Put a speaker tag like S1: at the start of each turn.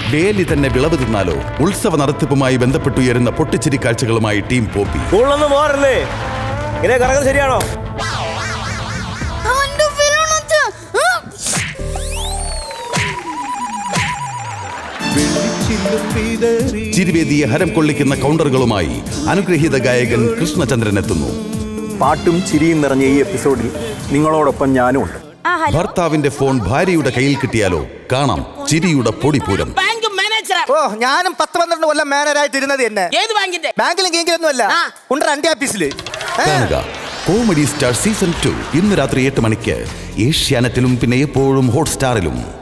S1: വേലി തന്നെ വിളവ് തിന്നാലോ ഉത്സവ നടത്തിപ്പുമായി ബന്ധപ്പെട്ടുയരുന്ന പൊട്ടിച്ചിരി കാഴ്ചകളുമായി ടീം പോപ്പി
S2: സ്കൂളിലൊന്നും പോകാറില്ലേ ഇങ്ങനെ കറങ്ങുന്നത് ശരിയാണോ
S1: ചിരിവേദിയെ ഹരം കൊള്ളിക്കുന്ന കൗണ്ടറുകളുമായി അനുഗ്രഹീത ഗായകൻ കൃഷ്ണചന്ദ്രൻ എത്തുന്നു
S3: പാട്ടും ചിരിയും നിറഞ്ഞ ഈ എപ്പിസോഡിൽ നിങ്ങളോടൊപ്പം ഞാനും ഉണ്ട്
S4: ആ ഹലോ
S1: ഭർത്താവിന്റെ ഫോൺ ഭാര്യയുടെ കയ്യിൽ കിട്ടിയാലോ കാണാം ചിരിയുടെ പൊടിപൂരം
S5: ബാങ്ക് മാനേജറാ
S6: ഓ ഞാനും പത്ത് പന്ത്രണ്ട് കൊല്ലം മാനേജറായിട്ട് ഇരുന്നത് തന്നെ
S5: ഏത് ബാങ്കിന്റെ
S6: ബാങ്കിലും കീങ്കിലൊന്നും അല്ല
S5: ആ.
S6: ഉണ്ട് അണ്ടി ഓഫീസില്
S1: കാണുക കോമഡി സ്റ്റാർ സീസൺ ടു ഇന്ന് രാത്രി എട്ട് മണിക്ക് ഏഷ്യാനെറ്റിലും പിന്നെ എപ്പോഴും ഹോട്ട്സ്റ്റാറിലും